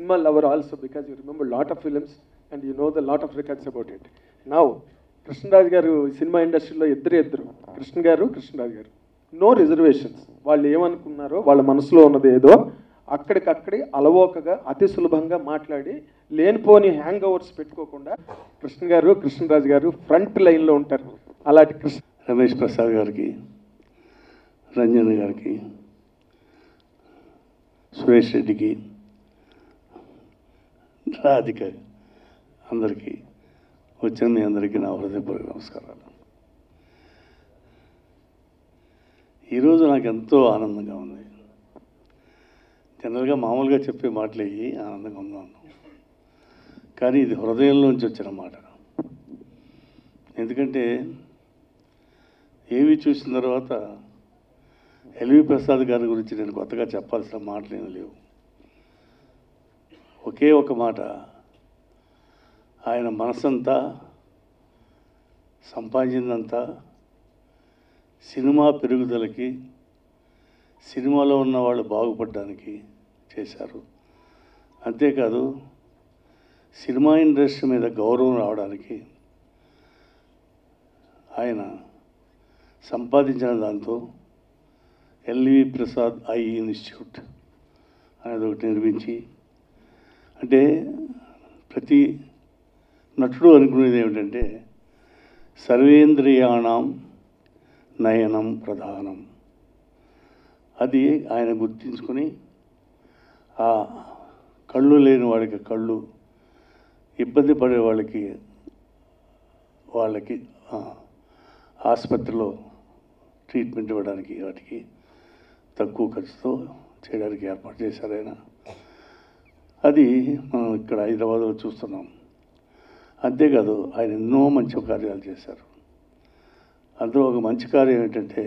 cinema lover also because you remember lot of films and you know the lot of records about it. Now, Krishnaraju గారు cinema ఇండస్ట్రీలో ఇద్దరు ఇద్దరు కృష్ణ గారు కృష్ణరాజు గారు no reservations వాళ్ళు ఏమనుకున్నారో వాళ్ళ మనసులో ఉన్నది ఏదో అక్కడికక్కడి అలవోకగా అతి సులభంగా మాట్లాడి లేనిపోని హ్యాంగ్ ఓవర్స్ పెట్టుకోకుండా కృష్ణ గారు కృష్ణరాజు గారు ఫ్రంట్ లైన్లో ఉంటారు అలాంటి కృష్ణ రమేష్ ప్రసాద్ గారికి రంజన్ గారికి సురేష్ రెడ్డికి రాధిక అందరికీ వచ్చిన మీ అందరికీ నా హృదయపూర్వక నమస్కారాలు ఈరోజు నాకు ఎంతో ఆనందంగా ఉంది జనరల్గా మామూలుగా చెప్పే మాటలు ఇవి ఆనందంగా ఉన్నాను కానీ ఇది హృదయంలోంచి వచ్చిన మాట ఎందుకంటే ఏవి చూసిన తర్వాత ఎల్వి ప్రసాద్ గారి గురించి నేను కొత్తగా చెప్పాల్సిన మాటలు ఏమీ లేవు ఒకే ఒక మాట ఆయన మనసంతా సంపాదించిందంతా సినిమా పెరుగుదలకి సినిమాలో ఉన్న వాళ్ళు బాగుపడడానికి చేశారు అంతేకాదు సినిమా ఇండస్ట్రీ మీద గౌరవం రావడానికి ఆయన సంపాదించిన దాంతో ఎల్వి ప్రసాద్ ఐ ఇన్స్టిట్యూట్ అనేది ఒకటి నిర్మించి అంటే ప్రతి నటుడు అనుకునేది ఏమిటంటే సర్వేంద్రియాణం నయనం ప్రధానం అది ఆయన గుర్తించుకొని ఆ కళ్ళు లేని వాడికి కళ్ళు ఇబ్బంది పడే వాళ్ళకి వాళ్ళకి ఆ, ఆసుపత్రిలో ట్రీట్మెంట్ ఇవ్వడానికి వాటికి తక్కువ ఖర్చుతో చేయడానికి ఏర్పాటు చేశారు ఆయన అది మనం ఇక్కడ హైదరాబాద్లో చూస్తున్నాం అంతేకాదు ఆయన ఎన్నో మంచి కార్యాలు చేశారు అందులో ఒక మంచి కార్యం ఏంటంటే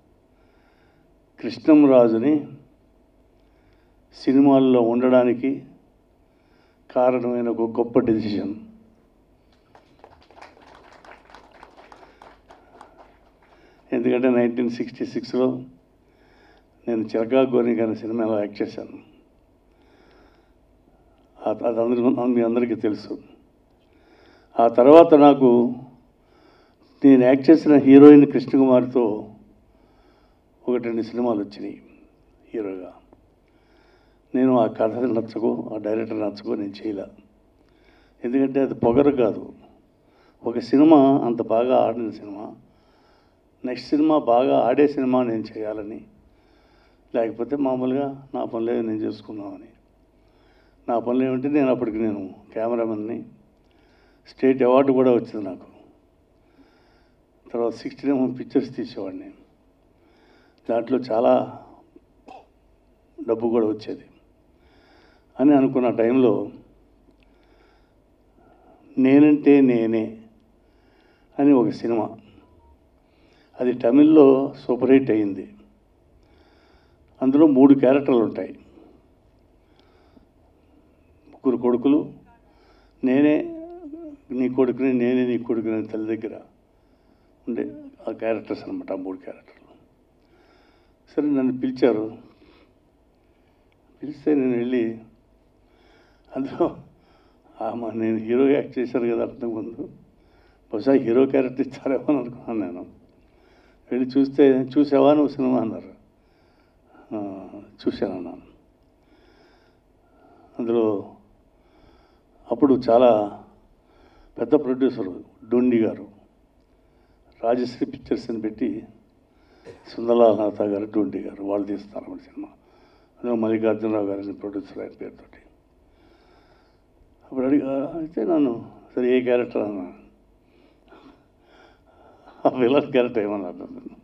కృష్ణంరాజుని సినిమాల్లో ఉండడానికి కారణమైన ఒక గొప్ప డెసిషన్ ఎందుకంటే నైన్టీన్ సిక్స్టీ సిక్స్లో నేను చిరకా గోని గారి సినిమాలో యాక్ట్ చేశాను ఆ- అది అందరి మీ అందరికీ తెలుసు ఆ తర్వాత నాకు నేను యాక్ట్ చేసిన హీరోయిన్ కృష్ణకుమారితో ఒకటి రెండు సినిమాలు వచ్చినాయి హీరోగా నేను ఆ కథ నచ్చకు ఆ డైరెక్టర్ నచ్చకు నేను చేయలే ఎందుకంటే అది పొగరు కాదు ఒక సినిమా అంత బాగా ఆడిన సినిమా నెక్స్ట్ సినిమా బాగా ఆడే సినిమా నేను చేయాలని లేకపోతే మామూలుగా నా పనులు ఏవో నేను చేసుకుందామని నా పనులు ఏమంటే నేను అప్పటికి నేను కెమెరామెన్ని స్టేట్ అవార్డు కూడా వచ్చింది నాకు తర్వాత సిక్స్టీన్ ఎంఎం పిక్చర్స్ తీసేవాడిని దాంట్లో చాలా డబ్బు కూడా వచ్చేది అని అనుకున్న టైంలో నేనంటే నేనే అని ఒక సినిమా అది తమిళ్లో సూపర్ హిట్ అయింది అందులో మూడు క్యారెక్టర్లు ఉంటాయి ముగ్గురు కొడుకులు నేనే నీ కొడుకుని నేనే నీ కొడుకుని అని తల్లి దగ్గర ఉండే ఆ క్యారెక్టర్స్ అనమాట ఆ మూడు క్యారెక్టర్లు సరే నన్ను పిలిచారు పిలిస్తే నేను వెళ్ళి అందులో ఆమె నేను హీరో యాక్ట్ చేశాను కదా అర్థం ముందు బహుశా హీరో క్యారెక్టర్ ఇస్తారేమో అని అనుకున్నాను నేను వెళ్ళి చూస్తే చూసావా నువ్వు సినిమా అన్నారు "ఆ, చూశాను అన్నాను అందులో అప్పుడు చాలా పెద్ద ప్రొడ్యూసర్ డొండి గారు రాజశ్రీ పిక్చర్స్ అని పెట్టి సుందరలాల్ నాథా గారు డొండి గారు వాళ్ళు తీస్తారు మన సినిమా అందులో మల్లికార్జునరావు గారిని ప్రొడ్యూసర్ ఆయన పేరుతోటి అప్పుడు అడిగి అయితే నన్ను సరే ఏ క్యారెక్టర్ అన్నా ఆ విలన్ క్యారెక్టర్ ఏమన్నారు నన్ను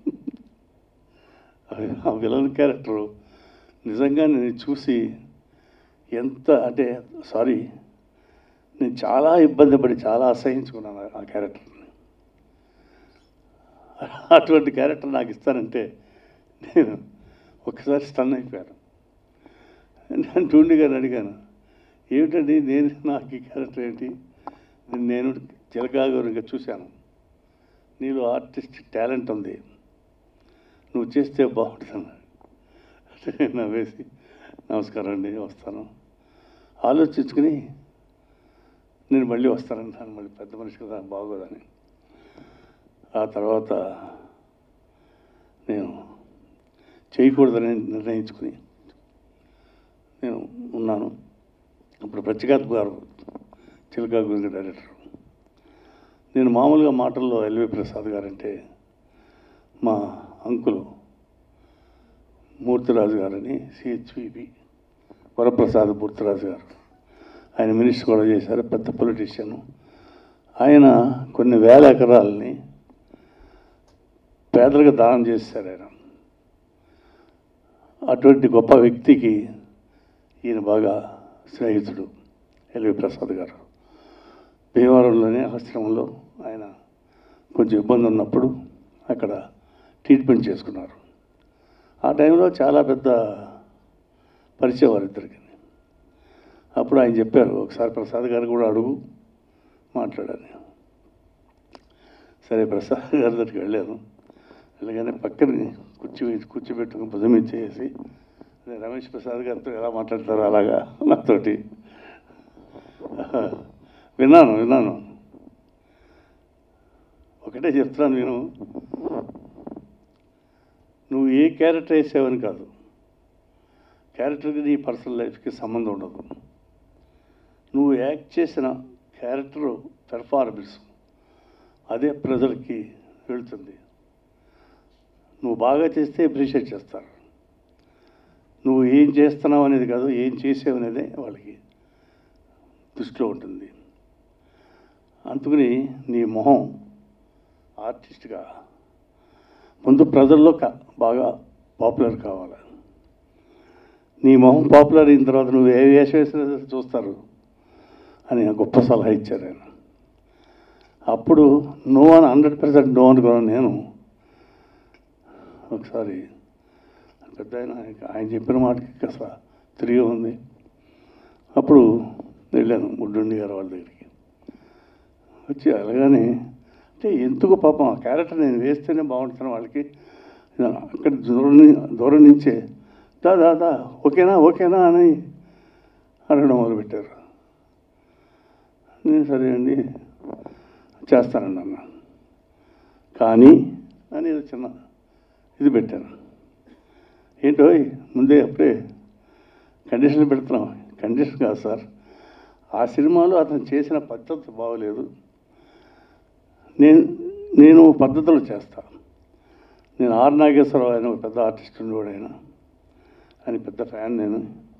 ఆ విలన్ క్యారెక్టరు నిజంగా నేను చూసి ఎంత అంటే సారీ నేను చాలా ఇబ్బంది పడి చాలా అసహించుకున్నాను ఆ క్యారెక్టర్ని అటువంటి క్యారెక్టర్ నాకు ఇస్తానంటే నేను ఒకసారి స్టన్ అయిపోయాను నేను టూండి గారిని అడిగాను ఏమిటండి నేను నాకు ఈ క్యారెక్టర్ ఏంటి నేను చిలకా గారు చూశాను నీలో ఆర్టిస్టిక్ టాలెంట్ ఉంది నువ్వు చేస్తే బాగుంటుంది అన్నాడు అంటే నేను నవ్వేసి నమస్కారం అండి వస్తాను ఆలోచించుకుని నేను మళ్ళీ వస్తానన్నాను మళ్ళీ పెద్ద మనిషి కదా బాగోదని ఆ తర్వాత నేను చేయకూడదని నిర్ణయించుకుని నేను ఉన్నాను ఇప్పుడు ప్రత్యేకాత్మ గారు చిలకా గురించి డైరెక్టర్ నేను మామూలుగా మాటల్లో ఎల్వి ప్రసాద్ గారంటే మా అంకులు మూర్తిరాజు గారని సిహెచ్విపి వరప్రసాద్ మూర్తిరాజు గారు ఆయన మినిస్టర్ కూడా చేశారు పెద్ద పొలిటీషియన్ ఆయన కొన్ని వేల ఎకరాలని పేదలకు దానం చేశారు ఆయన అటువంటి గొప్ప వ్యక్తికి ఈయన బాగా స్నేహితుడు ఎల్వి ప్రసాద్ గారు భీమవరంలోనే ఆశ్రమంలో ఆయన కొంచెం ఇబ్బంది ఉన్నప్పుడు అక్కడ ట్రీట్మెంట్ చేసుకున్నారు ఆ టైంలో చాలా పెద్ద పరిచయం వారిద్దరికి అప్పుడు ఆయన చెప్పారు ఒకసారి ప్రసాద్ గారు కూడా అడుగు మాట్లాడాను సరే ప్రసాద్ గారి దగ్గరికి వెళ్ళాను వెళ్ళగానే పక్కన కూర్చో కూర్చోబెట్టుకుని భుజం ఇచ్చేసి అదే రమేష్ ప్రసాద్ గారితో ఎలా మాట్లాడతారో అలాగా నాతోటి విన్నాను విన్నాను ఒకటే చెప్తున్నాను నేను నువ్వు ఏ క్యారెక్టర్ వేసావని కాదు క్యారెక్టర్కి నీ పర్సనల్ లైఫ్కి సంబంధం ఉండదు నువ్వు యాక్ట్ చేసిన క్యారెక్టర్ పెర్ఫార్మెన్స్ అదే ప్రజలకి వెళ్తుంది నువ్వు బాగా చేస్తే అప్రిషియేట్ చేస్తారు నువ్వు ఏం చేస్తున్నావు అనేది కాదు ఏం చేసావు అనేదే వాళ్ళకి దృష్టిలో ఉంటుంది అందుకని నీ మొహం ఆర్టిస్ట్గా ముందు ప్రజల్లో కా- బాగా పాపులర్ కావాలి నీ మొహం పాపులర్ అయిన తర్వాత నువ్వు ఏ వేషం వేసినా సరే చూస్తారు అని గొప్ప సలహా ఇచ్చారు ఆయన అప్పుడు నో అని హండ్రెడ్ పర్సెంట్ నో అనుకున్నాను నేను ఒకసారి పెద్ద ఆయన ఆయన చెప్పిన మాటకి అసలు తిరిగి ఉంది అప్పుడు వెళ్ళాను ముడ్డుండి గారు వాళ్ళ దగ్గరికి వచ్చి అలాగని అంటే ఎందుకు పాపం ఆ క్యారెక్టర్ నేను వేస్తేనే బాగుంటున్నాను వాళ్ళకి అక్కడ దూరం ని- దూరం నుంచే దా దా దా ఓకేనా ఓకేనా అని అడగడం మొదలుపెట్టారు నేను సరే అండి చేస్తానండి అన్న కానీ అని ఏదో చిన్న ఇది పెట్టాను ఏంటో ముందే అప్పుడే కండిషన్ పెడుతున్నాం కండిషన్ కాదు సార్ ఆ సినిమాలో అతను చేసిన పద్ధతి బాగోలేదు నేను నేను పద్ధతులు చేస్తా నేను ఆర్ నాగేశ్వరరావు ఆయన ఒక పెద్ద ఆర్టిస్ట్ ఉండేవాడు ఆయన ఆయన పెద్ద ఫ్యాన్ నేను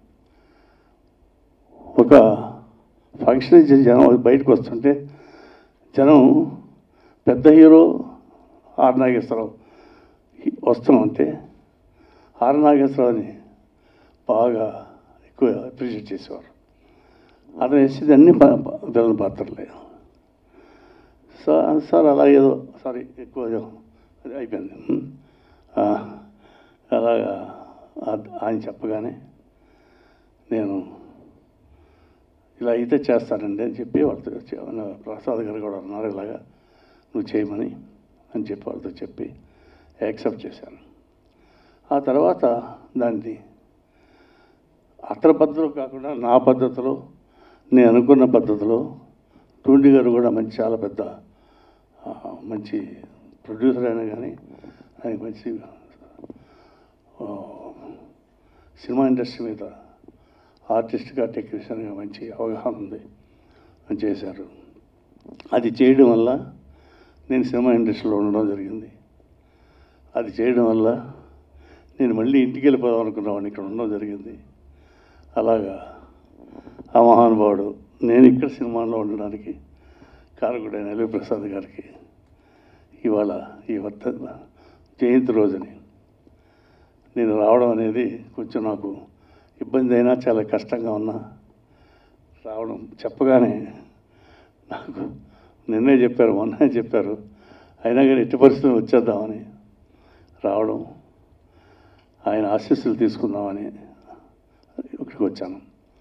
ఒక ఫంక్షన్ ఇచ్చే జనం బయటకు వస్తుంటే జనం పెద్ద హీరో ఆర్ నాగేశ్వరరావు వస్తున్నామంటే ఆర్ నాగేశ్వరరావుని బాగా ఎక్కువ అప్రిషియేట్ చేసేవారు అతను వేసేది అన్ని విలన్ పాత్రలే సార్ సార్ అలా ఏదో సారీ ఎక్కువ అది అయిపోయింది ఉమ్. ఆ, అలాగా ఆ- ఆయన చెప్పగానే నేను ఇలా అయితే చేస్తానండి అని చెప్పి వాళ్ళతో చె- మన ప్రసాద్ గారు కూడా అన్నారు ఇలాగా నువ్వు చేయమని అని చెప్పి వాళ్ళతో చెప్పి యాక్సెప్ట్ చేశాను ఆ తర్వాత దాన్ని అతని పద్ధతిలో కాకుండా నా పద్ధతిలో నేను అనుకున్న పద్ధతిలో టూండి గారు కూడా మంచి చాలా పెద్ద ఆ, మంచి ప్రొడ్యూసర్ అయినా కానీ ఆయన మంచి ఆ, సినిమా ఇండస్ట్రీ మీద ఆర్టిస్ట్గా టెక్నీషియన్గా మంచి అవగాహన ఉంది అని చేశారు అది చేయడం వల్ల నేను సినిమా ఇండస్ట్రీలో ఉండడం జరిగింది అది చేయడం వల్ల నేను మళ్ళీ ఇంటికి వెళ్ళిపోదాం అనుకున్నాను ఇక్కడ ఉండడం జరిగింది అలాగా ఆ మహానుభావుడు నేను ఇక్కడ సినిమాలో ఉండడానికి కారకుడైన ఎల్వి ప్రసాద్ గారికి ఇవాళ ఈ వర్త జయంతి రోజుని నేను రావడం అనేది కొంచెం నాకు ఇబ్బంది అయినా చాలా కష్టంగా ఉన్నా రావడం చెప్పగానే నాకు నిన్నే చెప్పారు మొన్నే చెప్పారు అయినా కానీ ఎట్టి పరిస్థితులు వచ్చేద్దామని రావడం ఆయన ఆశీస్సులు తీసుకుందామని ఇక్కడికి వచ్చాను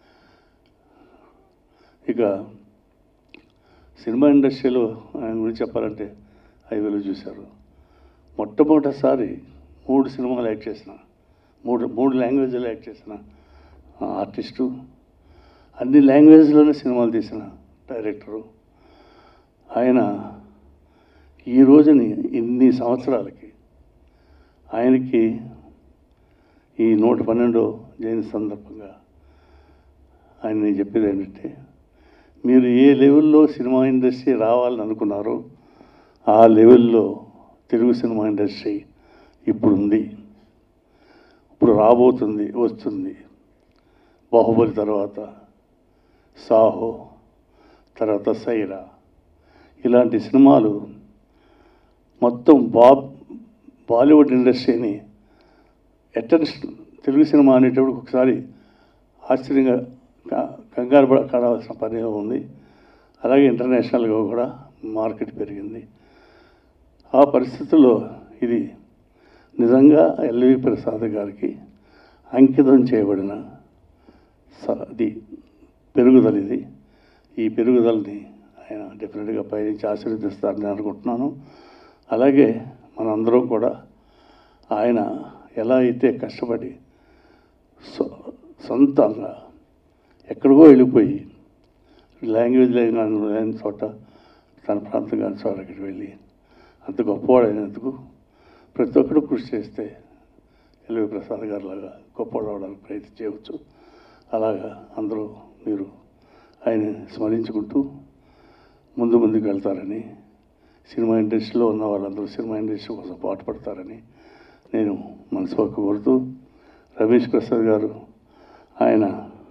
ఇక సినిమా ఇండస్ట్రీలో ఆయన గురించి చెప్పాలంటే హైవేలో చూశారు మొట్టమొదటిసారి మూడు సినిమాలు యాక్ట్ చేసిన మూడు మూడు లాంగ్వేజ్లో యాక్ట్ చేసిన ఆర్టిస్టు అన్ని లాంగ్వేజ్లోనే సినిమాలు తీసిన డైరెక్టరు ఆయన ఈ రోజుని ఇన్ని సంవత్సరాలకి ఆయనకి ఈ నూట పన్నెండో జయంతి సందర్భంగా ఆయన నేను చెప్పేది ఏంటంటే మీరు ఏ లెవెల్లో సినిమా ఇండస్ట్రీ రావాలని అనుకున్నారో ఆ లెవెల్లో తెలుగు సినిమా ఇండస్ట్రీ ఇప్పుడు ఉంది ఇప్పుడు రాబోతుంది వస్తుంది బాహుబలి తర్వాత సాహో తర్వాత సైరా ఇలాంటి సినిమాలు మొత్తం బా బాలీవుడ్ ఇండస్ట్రీని అటెన్షన్ తెలుగు సినిమా అనేటప్పుడు ఒకసారి ఆశ్చర్యంగా క- కంగారు పడ కావాల్సిన పని ఉంది అలాగే ఇంటర్నేషనల్గా కూడా మార్కెట్ పెరిగింది ఆ పరిస్థితుల్లో ఇది నిజంగా ఎల్వి ప్రసాద్ గారికి అంకితం చేయబడిన స- అది పెరుగుదల ఇది ఈ పెరుగుదలని ఆయన డెఫినెట్గా పైనుంచి ఆశీర్వదిస్తారని అనుకుంటున్నాను అలాగే మనందరం కూడా ఆయన ఎలా అయితే కష్టపడి సొ- సొంతంగా ఎక్కడికో వెళ్ళిపోయి లాంగ్వేజ్ లేని లేని చోట తన ప్రాంతం కాని చోట అక్కడికి వెళ్ళి అంత గొప్పవాడైనందుకు ప్రతి ఒక్కరు కృషి చేస్తే ఎల్వి ప్రసాద్ గారు లాగా గొప్పవాడు అవడానికి ప్రయత్నం చేయవచ్చు అలాగా అందరూ మీరు ఆయన స్మరించుకుంటూ ముందు ముందుకు వెళ్తారని సినిమా ఇండస్ట్రీలో ఉన్న వాళ్ళందరూ సినిమా ఇండస్ట్రీ కోసం పాటుపడతారని నేను మనస్ఫూర్తి కోరుతూ రమేష్ ప్రసాద్ గారు ఆయన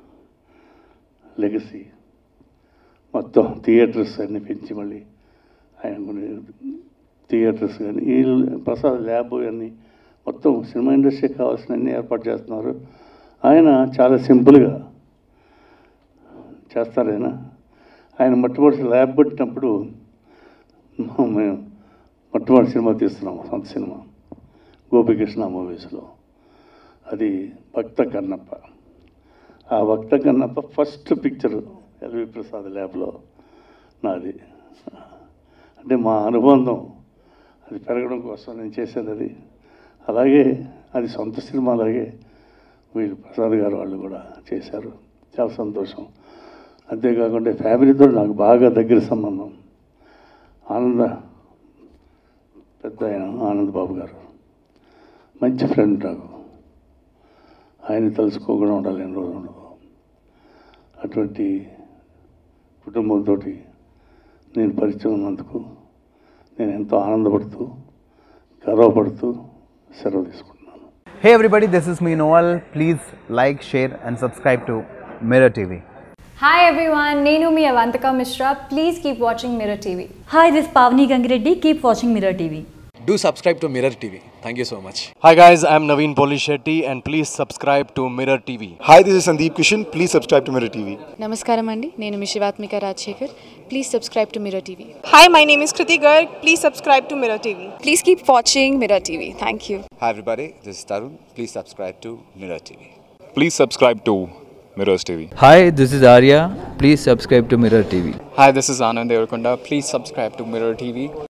లెగసీ మొత్తం థియేటర్స్ అన్ని పెంచి మళ్ళీ ఆయన కొన్ని థియేటర్స్ కానీ ఈ ప్రసాద్ ల్యాబ్ అన్నీ మొత్తం సినిమా ఇండస్ట్రీకి కావాల్సిన అన్ని ఏర్పాటు చేస్తున్నారు ఆయన చాలా సింపుల్గా చేస్తారు ఆయన ఆయన మొట్టమొదటి ల్యాబ్ పెట్టినప్పుడు మేము మొట్టమొదటి సినిమా తీస్తున్నాం సొంత సినిమా గోపికృష్ణ మూవీస్లో అది భక్త కన్నప్ప ఆ Bhakta Kannappa first picture L V Prasad ల్యాబ్లో నాది అంటే మా అనుబంధం అది పెరగడం కోసం నేను చేసేది అది అలాగే అది సొంత సినిమా అలాగే వీళ్ళు ప్రసాద్ గారు వాళ్ళు కూడా చేశారు చాలా సంతోషం అంతేకాకుండా ఫ్యామిలీతో నాకు బాగా దగ్గర సంబంధం ఆనంద పెద్ద ఆయన ఆనంద్ బాబు గారు మంచి ఫ్రెండ్ నాకు ఆయన తలుసుకోకుండా ఉండాలి ఎన్ని రోజులు ఉండదు అటువంటి కుటుంబంతో నేను పరిచయం ఉన్నందుకు నేను ఎంతో ఆనందపడుతూ గర్వపడుతూ సెలవు తీసుకుంటున్నాను Hey everybody, this is me Noel. Please like, share, and subscribe to Mirror TV. Hi everyone, Nenu mi Avantika Mishra. Please keep watching Mirror TV. Hi, this is Pavni Gangireddy. Keep watching Mirror TV. Do subscribe to Mirror TV. Thank you so much. Hi guys, I'm Naveen Polishetty and please subscribe to Mirror TV. Hi, this is Sandeep Kishan. Please subscribe to Mirror TV. నమస్కారం అండి నేను మీ Sivatmika Rajasekhar please subscribe to Mirror TV Hi, my name is Kriti Garg. Please subscribe to Mirror TV. Please keep watching Mirror TV thank you Hi everybody, this is Tarun. Please subscribe to Mirror TV. Please subscribe to Mirrors TV. Hi, this is Arya. Please subscribe to Mirror TV. Hi, this is Anand Devarkonda. Please subscribe to Mirror TV.